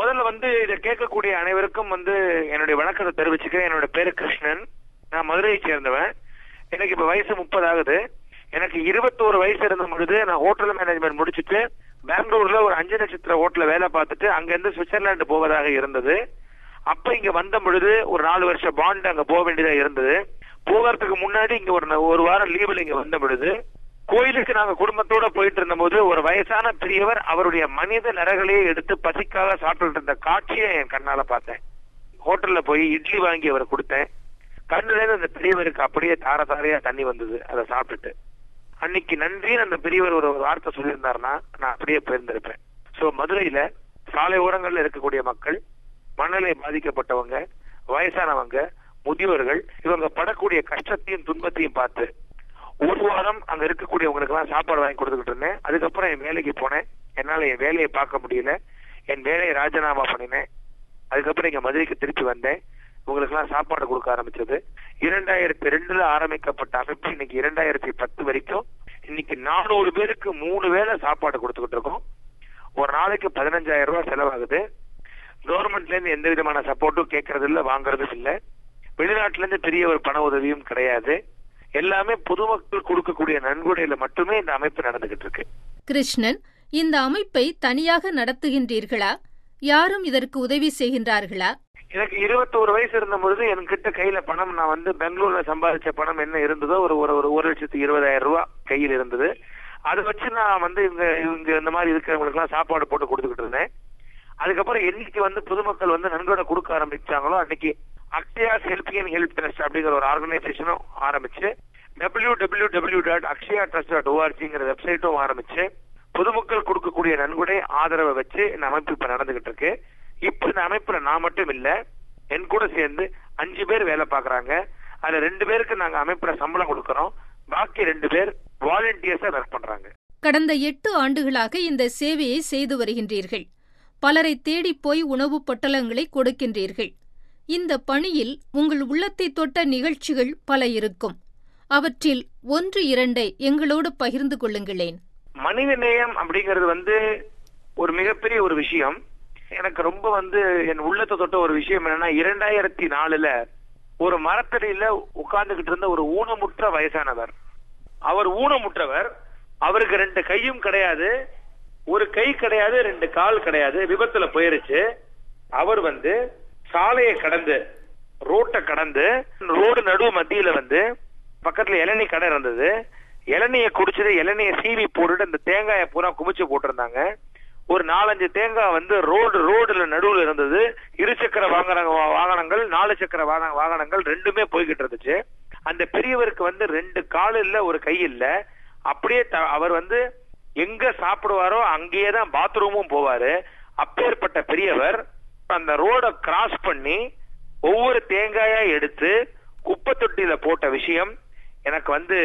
முதல்ல வந்து இதை கேட்கக்கூடிய அனைவருக்கும் வந்து என்னுடைய வணக்கத்தை தெரிவிச்சுக்கிறேன் என்னோட பேரு கிருஷ்ணன் நான் மதுரையை சேர்ந்தவன் எனக்கு இப்ப வயசு முப்பது ஆகுது எனக்கு இருபத்தோரு வயசு இருந்த பொழுது நான் ஹோட்டல் மேனேஜ்மெண்ட் முடிச்சுட்டு பெங்களூர்ல ஒரு அஞ்சு நட்சத்திர ஹோட்டல்ல வேலை பார்த்துட்டு அங்க இருந்து சுவிட்சர்லாந்து போவதாக இருந்தது அப்ப இங்க வந்த பொழுது ஒரு நாலு வருஷம் பாண்ட் அங்க போக வேண்டியதா இருந்தது போகிறதுக்கு முன்னாடி இங்க ஒரு ந- ஒரு வாரம் லீவுல இங்க வந்த பொழுது கோயிலுக்கு நாங்க குடும்பத்தோட போயிட்டு இருந்தபோது ஒரு வயசான பெரியவர் அவருடைய மனித நரகளையே எடுத்து பசிக்காக சாப்பிட்டுட்டு இருந்த காட்சியை என் கண்ணால பார்த்தேன் ஹோட்டல்ல போய் இட்லி வாங்கி அவர் கொடுத்தேன் கண்ணுல இருந்து அந்த பெரியவருக்கு அப்படியே தார தாரையா தண்ணி வந்தது அதை சாப்பிட்டுட்டு அன்னைக்கு நன்றின்னு அந்த பெரியவர் ஒரு ஒரு வார்த்தை சொல்லியிருந்தாருன்னா நான் அப்படியே போயிருந்திருப்பேன் சோ மதுரையில சாலை ஓரங்கள்ல இருக்கக்கூடிய மக்கள் மனநிலை பாதிக்கப்பட்டவங்க வயசானவங்க முதியோர்கள் இவங்க படக்கூடிய கஷ்டத்தையும் துன்பத்தையும் பார்த்து ஒரு வாரம் அங்க இருக்கக்கூடியவங்களுக்கு எல்லாம் சாப்பாடு வாங்கி கொடுத்துக்கிட்டு இருந்தேன் அதுக்கப்புறம் என் வேலைக்கு போனேன் என்னால என் வேலையை பார்க்க முடியல என் வேலையை ராஜினாமா பண்ணினேன் அதுக்கப்புறம் இங்க மதுரைக்கு திருப்பி வந்தேன் உங்களுக்கு எல்லாம் சாப்பாடு கொடுக்க ஆரம்பிச்சது இரண்டாயிரத்தி ரெண்டுல ஆரம்பிக்கப்பட்ட அமைப்பு இன்னைக்கு இரண்டாயிரத்தி பத்து வரைக்கும் இன்னைக்கு நானூறு பேருக்கு மூணு வேளை சாப்பாடு கொடுத்துக்கிட்டு இருக்கோம் ஒரு நாளைக்கு பதினஞ்சாயிரம் ரூபாய் செலவாகுது கவர்மெண்ட்ல இருந்து எந்த விதமான சப்போர்ட்டும் கேட்கறது இல்ல வாங்குறதும் இல்ல வெளிநாட்டுல இருந்து பெரிய ஒரு பண உதவியும் கிடையாது எல்லாமே பொதுமக்கள் கொடுக்கக்கூடிய நன்கொடையில மட்டுமே இந்த அமைப்பு நடந்துகிட்டு இருக்கு கிருஷ்ணன் இந்த அமைப்பை தனியாக நடத்துகின்றீர்களா யாரும் இதற்கு உதவி செய்கின்றார்களா எனக்கு இருபத்தோரு வயசு இருந்த பொழுது என்கிட்ட கையில பணம் நான் வந்து பெங்களூர்ல சம்பாதிச்ச பணம் என்ன இருந்ததோ ஒரு ஒரு ஒரு ஒரு லட்சத்தி இருபதாயிரம் ரூபாய் கையில் இருந்தது அதை வச்சு நான் வந்து இவங்க இவங்க இந்த மாதிரி இருக்கிறவங்களுக்கு எல்லாம் சாப்பாடு போட்டு கொடுத்துக்கிட்டு இருந்தேன் அதுக்கப்புறம் என்னைக்கு வந்து பொதுமக்கள் வந்து நன்கொடை கொடுக்க ஆரம்பிச்சாங்களோ அன்னைக்கு Akshaya's helping and help trust அப்படிங்கிற ஒரு ஆர்கனைசேஷனும் ஆரம்பிச்சு W W W dot Akshaya trust dot ஓஆர்ஜிங்கிற வெப்சைட்டும் ஆரம்பிச்சு பொதுமக்கள் கொடுக்கக்கூடிய நன்கொடை ஆதரவை வச்சு இந்த அமைப்பு இப்ப நடந்துகிட்டு இருக்கு இப்ப இந்த அமைப்புல நான் மட்டும் இல்ல என் கூட சேர்ந்து அஞ்சு பேர் வேலை பாக்குறாங்க அதுல ரெண்டு பேருக்கு நாங்க அமைப்புல சம்பளம் கொடுக்கறோம் பாக்கி ரெண்டு பேர் வாலண்டியர்ஸா ஒர்க் பண்றாங்க கடந்த எட்டு ஆண்டுகளாக இந்த சேவையை செய்து வருகின்றீர்கள் பலரை தேடிப் போய் உணவுப் பொட்டலங்களை கொடுக்கின்றீர்கள் இந்த பணியில் உங்கள் உள்ளத்தை தொட்ட நிகழ்ச்சிகள் பல இருக்கும் அவற்றில் ஒன்று இரண்டை எங்களோடு பகிர்ந்து கொள்ளுங்களேன் மனித நேயம் அப்படிங்கிறது வந்து ஒரு மிகப்பெரிய ஒரு விஷயம் எனக்கு ரொம்ப வந்து என் உள்ளத்தை தொட்ட ஒரு விஷயம் என்னன்னா இரண்டாயிரத்தி நாலுல ஒரு மரத்தடியில உட்கார்ந்துகிட்டு இருந்த ஒரு ஊனமுற்ற வயசானவர் அவர் ஊனமுற்றவர் அவருக்கு ரெண்டு கையும் கிடையாது ஒரு கை கிடையாது ரெண்டு கால் கிடையாது விபத்துல போயிருச்சு அவர் வந்து சாலையை கடந்து ரோட்டை கடந்து ரோடு நடு மத்தியில வந்து பக்கத்துல இளநீ கடை இருந்தது இளநிய குடிச்சது இளநிய சீவி போட்டுட்டு அந்த தேங்காயை பூரா குமிச்சு போட்டிருந்தாங்க ஒரு நாலஞ்சு தேங்காய் வந்து ரோடு ரோடுல நடுவுல இருந்தது இருசக்கர வாகன வாகனங்கள் நாலு சக்கர வாகன வாகனங்கள் ரெண்டுமே போய்கிட்டு இருந்துச்சு அந்த பெரியவருக்கு வந்து ரெண்டு கால் இல்ல ஒரு கை இல்ல அப்படியே த- அவர் வந்து எங்க சாப்பிடுவாரோ அங்கேயே தான் பாத்ரூமும் போவாரு அப்பேற்பட்ட பெரியவர் அந்த ரோட கிராஸ் பண்ணி ஒவ்வொரு தேங்காயா எடுத்து குப்பை தொட்டியில போட்ட விஷயம் எனக்கு வந்து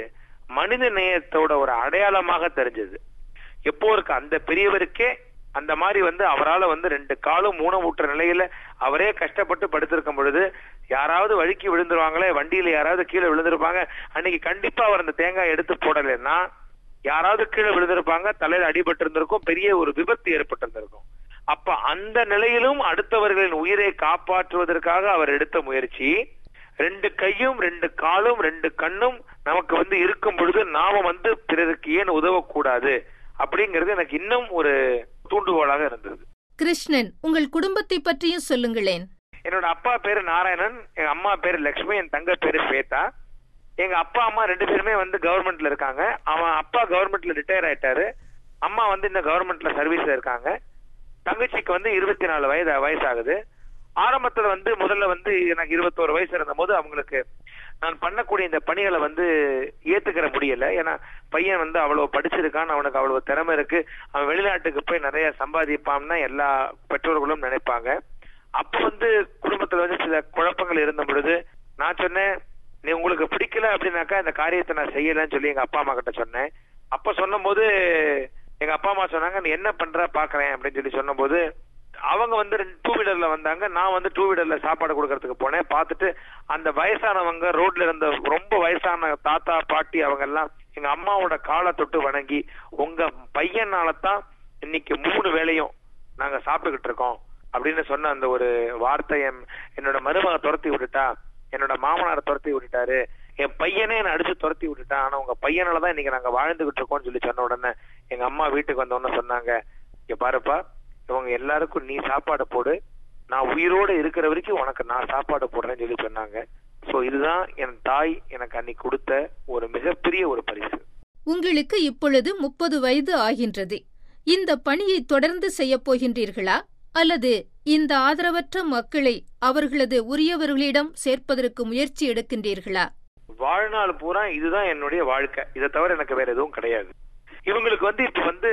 மனித நேயத்தோட ஒரு அடையாளமாக தெரிஞ்சது எப்போ இருக்கு அந்த பெரியவருக்கே அந்த மாதிரி வந்து அவரால வந்து ரெண்டு காலும் ஊனமுற்ற நிலையில அவரே கஷ்டப்பட்டு படுத்திருக்கும் பொழுது யாராவது வழுக்கி விழுந்துருவாங்களே வண்டியில யாராவது கீழே விழுந்திருப்பாங்க அன்னைக்கு கண்டிப்பா அவர் அந்த தேங்காய் எடுத்து போடலைன்னா யாராவது கீழே விழுந்திருப்பாங்க தலையில அடிபட்டு இருந்திருக்கும் பெரிய ஒரு விபத்து ஏற்பட்டிருந்திருக்கும் அப்ப அந்த நிலையிலும் அடுத்தவர்களின் உயிரை காப்பாற்றுவதற்காக அவர் எடுத்த முயற்சி ரெண்டு கையும் ரெண்டு காலும் ரெண்டு கண்ணும் நமக்கு வந்து இருக்கும் பொழுது நாம வந்து பிறருக்கு ஏன் உதவக்கூடாது அப்படிங்கிறது எனக்கு இன்னும் ஒரு தூண்டுகோலாக இருந்தது கிருஷ்ணன் உங்கள் குடும்பத்தை பற்றியும் சொல்லுங்களேன் என்னோட அப்பா பேரு நாராயணன் எங்க அம்மா பேரு லட்சுமி என் தங்க பேரு ஸ்வேதா எங்க அப்பா அம்மா ரெண்டு பேருமே வந்து கவர்மெண்ட்ல இருக்காங்க அவன் அப்பா கவர்மெண்ட்ல ரிட்டையர் ஆயிட்டாரு அம்மா வந்து இந்த கவர்மெண்ட்ல சர்வீஸ்ல இருக்காங்க தங்கச்சிக்கு வந்து இருபத்தி நாலு வயது வயசாகுது ஆரம்பத்துல வந்து முதல்ல வந்து எனக்கு இருபத்தோரு வயசு இருந்த போது அவங்களுக்கு நான் பண்ணக்கூடிய இந்த பணிகளை வந்து ஏத்துக்கிற முடியல ஏன்னா பையன் வந்து அவ்வளவு படிச்சிருக்கான் அவனுக்கு அவ்வளவு திறமை இருக்கு அவன் வெளிநாட்டுக்கு போய் நிறைய சம்பாதிப்பான்னா எல்லா பெற்றோர்களும் நினைப்பாங்க அப்ப வந்து குடும்பத்துல வந்து சில குழப்பங்கள் இருந்த பொழுது நான் சொன்னேன் நீ உங்களுக்கு பிடிக்கல அப்படின்னாக்கா இந்த காரியத்தை நான் செய்யலன்னு சொல்லி எங்க அப்பா அம்மா கிட்ட சொன்னேன் அப்ப சொன்னபோது எங்க அப்பா அம்மா சொன்னாங்க நீ என்ன பண்ற பாக்குறேன் அப்படின்னு சொல்லி சொன்னபோது அவங்க வந்து டூ வீலர்ல வந்தாங்க நான் வந்து டூ வீலர்ல சாப்பாடு கொடுக்கறதுக்கு போனேன் பார்த்துட்டு அந்த வயசானவங்க ரோட்ல இருந்த ரொம்ப வயசான தாத்தா பாட்டி அவங்க எல்லாம் எங்க அம்மாவோட காலை தொட்டு வணங்கி உங்க பையனால தான் இன்னைக்கு மூணு வேளையும் நாங்க சாப்பிட்டுக்கிட்டு இருக்கோம் அப்படின்னு சொன்ன அந்த ஒரு வார்த்தை என்- என்னோட மருமக துரத்தி விட்டுட்டா என்னோட மாமனாரை துரத்தி விட்டுட்டாரு என் பையனே என்ன அடிச்சு துரத்தி விட்டுட்டான் ஆனா உங்க பையனாலதான் இன்னைக்கு நாங்க வாழ்ந்துகிட்டு இருக்கோம்னு சொல்லி சொன்ன உடனே எங்க அம்மா வீட்டுக்கு வந்த உடனே சொன்னாங்க இங்க பாருப்பா இவங்க எல்லாருக்கும் நீ சாப்பாடு போடு நான் உயிரோட இருக்கிற வரைக்கும் உனக்கு நான் சாப்பாடு போடுறேன்னு சொல்லி சொன்னாங்க சோ இதுதான் என் தாய் எனக்கு அன்னைக்கு கொடுத்த ஒரு மிகப்பெரிய ஒரு பரிசு உங்களுக்கு இப்பொழுது முப்பது வயது ஆகின்றது இந்த பணியை தொடர்ந்து செய்யப் போகின்றீர்களா அல்லது இந்த ஆதரவற்ற மக்களை அவர்களது உரியவர்களிடம் சேர்ப்பதற்கு முயற்சி எடுக்கின்றீர்களா வாழ்நாள் பூரா இதுதான் என்னுடைய வாழ்க்கை இதை தவிர எனக்கு வேற எதுவும் கிடையாது இவங்களுக்கு வந்து இப்ப வந்து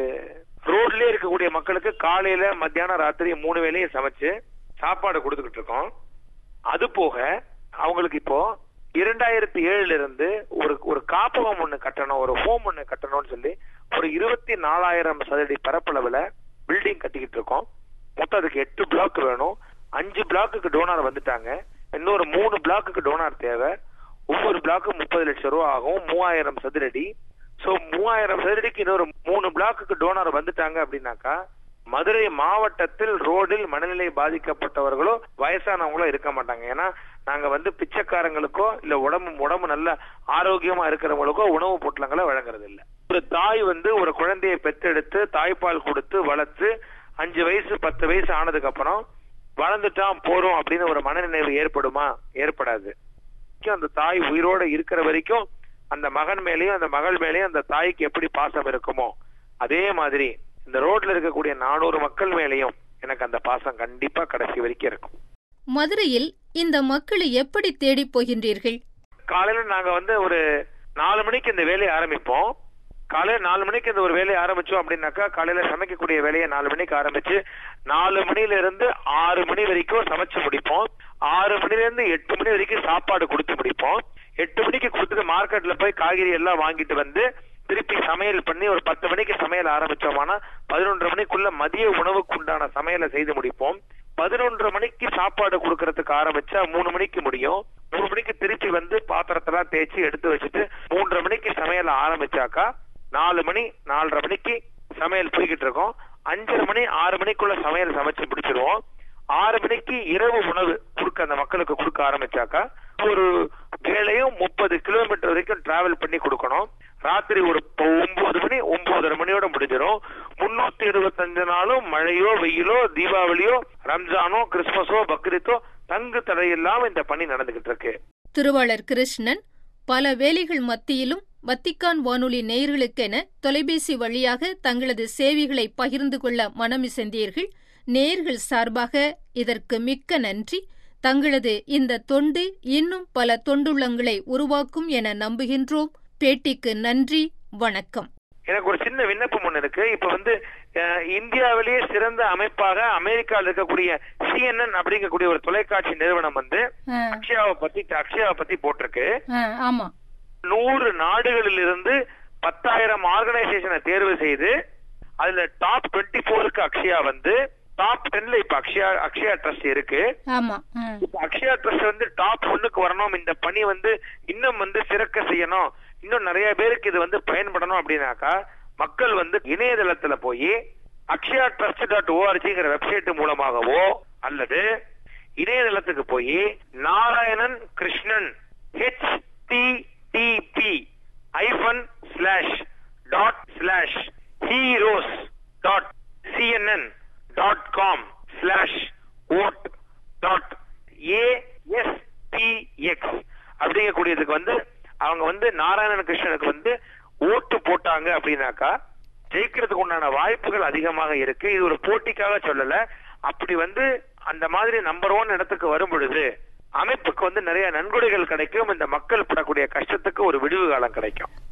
ரோட்லயே இருக்கக்கூடிய மக்களுக்கு காலையில மத்தியானம் ராத்திரி மூணு வேளையும் சமைச்சு சாப்பாடு கொடுத்துக்கிட்டு இருக்கோம் அது போக அவங்களுக்கு இப்போ இரண்டாயிரத்தி ஏழுல இருந்து ஒரு ஒரு காப்பகம் ஒண்ணு கட்டணும் ஒரு ஹோம் ஒண்ணு கட்டணும்னு சொல்லி ஒரு இருபத்தி நாலாயிரம் சதுரடி பரப்பளவுல பில்டிங் கட்டிக்கிட்டு இருக்கோம் மொத்தம் அதுக்கு எட்டு பிளாக் வேணும் அஞ்சு பிளாக்குக்கு டோனார் வந்துட்டாங்க இன்னொரு மூணு பிளாக்குக்கு டோனார் தேவை ஒவ்வொரு பிளாக்கும் முப்பது லட்சம் ரூபா ஆகும் மூவாயிரம் சதுரடி சோ மூவாயிரம் சதுரடிக்கு இன்னொரு மூணு பிளாக்குக்கு டோனார் வந்துட்டாங்க அப்படின்னாக்கா மதுரை மாவட்டத்தில் ரோடில் மனநிலை பாதிக்கப்பட்டவர்களோ வயசானவங்களோ இருக்க மாட்டாங்க ஏன்னா நாங்க வந்து பிச்சைக்காரங்களுக்கோ இல்ல உடம்பு உடம்பு நல்ல ஆரோக்கியமா இருக்கிறவங்களுக்கோ உணவு பொட்டலங்களை வழங்குறது இல்ல ஒரு தாய் வந்து ஒரு குழந்தையை பெத்தெடுத்து தாய்ப்பால் கொடுத்து வளர்த்து அஞ்சு வயசு பத்து வயசு ஆனதுக்கு அப்புறம் வளர்ந்துட்டான் போறோம் அப்படின்னு ஒரு மனநினைவு ஏற்படுமா ஏற்படாது வரைக்கும் அந்த தாய் உயிரோட இருக்கிற வரைக்கும் அந்த மகன் மேலயும் அந்த மகள் மேலயும் அந்த தாய்க்கு எப்படி பாசம் இருக்குமோ அதே மாதிரி இந்த ரோட்ல இருக்கக்கூடிய நானூறு மக்கள் மேலயும் எனக்கு அந்த பாசம் கண்டிப்பா கடைசி வரைக்கும் இருக்கும் மதுரையில் இந்த மக்களை எப்படி தேடிப் போகின்றீர்கள் காலையில நாங்க வந்து ஒரு நாலு மணிக்கு இந்த வேலையை ஆரம்பிப்போம் காலையில நாலு மணிக்கு இந்த ஒரு வேலையை ஆரம்பிச்சோம் அப்படின்னாக்கா காலையில சமைக்கக்கூடிய வேலையை நாலு மணிக்கு ஆரம்பிச்சு நாலு மணில இருந்து ஆறு மணி வரைக்கும் சமைச்சு முடிப்போம் ஆறு மணில இருந்து எட்டு மணி வரைக்கும் சாப்பாடு கொடுத்து முடிப்போம் எட்டு மணிக்கு கொடுத்துட்டு மார்க்கெட்ல போய் காய்கறி எல்லாம் வாங்கிட்டு வந்து திருப்பி சமையல் பண்ணி ஒரு பத்து மணிக்கு சமையல் ஆரம்பிச்சோம்னா பதினொன்றரை மணிக்குள்ள மதிய உணவுக்கு உண்டான சமையலை செய்து முடிப்போம் பதினொன்றரை மணிக்கு சாப்பாடு கொடுக்கறதுக்கு ஆரம்பிச்சா மூணு மணிக்கு முடியும் மூணு மணிக்கு திருப்பி வந்து பாத்திரத்தெல்லாம் தேய்ச்சி எடுத்து வச்சுட்டு மூன்றரை மணிக்கு சமையல் ஆரம்பிச்சாக்கா நாலு மணி நாலரை மணிக்கு சமையல் போய்கிட்டு இருக்கோம் அஞ்சரை மணி ஆறு மணிக்குள்ள சமையல் சமைச்சு முடிச்சிருவோம் ஆறு மணிக்கு இரவு உணவு கொடுக்க அந்த மக்களுக்கு கொடுக்க ஆரம்பிச்சாக்கா ஒரு வேலையும் முப்பது கிலோமீட்டர் வரைக்கும் டிராவல் பண்ணி கொடுக்கணும் ராத்திரி ஒரு ப- ஒன்பது மணி ஒன்பதரை மணியோட முடிஞ்சிடும் முன்னூத்தி இருபத்தஞ்சு நாளும் மழையோ வெயிலோ தீபாவளியோ ரம்ஜானோ கிறிஸ்துமஸோ பக்ரீத்தோ தங்கு தடையில்லாம இந்த பணி நடந்துகிட்டு இருக்கு திருவாளர் கிருஷ்ணன் பல வேலைகள் மத்தியிலும் வத்திக்கான் வானொலி நேயர்களுக்கென தொலைபேசி வழியாக தங்களது சேவைகளை பகிர்ந்து கொள்ள மனமிசந்தீர்கள் நேயர்கள் சார்பாக இதற்கு மிக்க நன்றி தங்களது இந்த தொண்டு இன்னும் பல தொண்டுள்ளங்களை உருவாக்கும் என நம்புகின்றோம் பேட்டிக்கு நன்றி வணக்கம் எனக்கு ஒரு சின்ன விண்ணப்பம் ஒண்ணு இருக்கு இப்ப வந்து அஹ், இந்தியாவிலேயே சிறந்த அமைப்பாக அமெரிக்காவில் இருக்கக்கூடிய சிஎன்என் அப்படிங்கக்கூடிய ஒரு தொலைக்காட்சி நிறுவனம் வந்து அக்ஷயாவை பத்தி அக்ஷயாவை பத்தி போட்டிருக்கு ஆமா நூறு நாடுகளில் இருந்து பத்தாயிரம் ஆர்கனைசேஷனை தேர்வு செய்து அதுல டாப் டுவெண்ட்டி ஃபோருக்கு அக்ஷயா வந்து டாப் டென்ல இப்ப அக்ஷயா அக்ஷயா ட்ரஸ்ட் இருக்கு ஆமா இப்ப அக்ஷயா ட்ரஸ்ட் வந்து டாப் ஒண்ணுக்கு வரணும் இந்த பணி வந்து இன்னும் வந்து சிறக்க செய்யணும் இன்னும் நிறைய பேருக்கு இது வந்து பயன்படணும் அப்படின்னாக்கா மக்கள் வந்து இணையதளத்துல போய் அக்ஷயா ட்ரஸ்ட் டாட் ஓஆர்ஜிங்கிற வெப்சைட் மூலமாகவோ அல்லது இணையதளத்துக்கு போய் Narayanan Krishnan H T T P hyphen slash dot slash heroes dot CNN dot com slash vote dot ASPX அப்படிங்கக்கூடியதுக்கு வந்து அவங்க வந்து நாராயணன் கிருஷ்ணனுக்கு வந்து ஓட்டு போட்டாங்க அப்படின்னாக்கா ஜெயிக்கிறதுக்கு உண்டான வாய்ப்புகள் அதிகமாக இருக்கு இது ஒரு போட்டிக்காக சொல்லல அப்படி வந்து அந்த மாதிரி நம்பர் ஒன் இடத்துக்கு வரும் பொழுது அமைப்புக்கு வந்து நிறைய நன்கொடைகள் கிடைக்கும் இந்த மக்கள் படக்கூடிய கஷ்டத்துக்கு ஒரு விடிவு காலம் கிடைக்கும்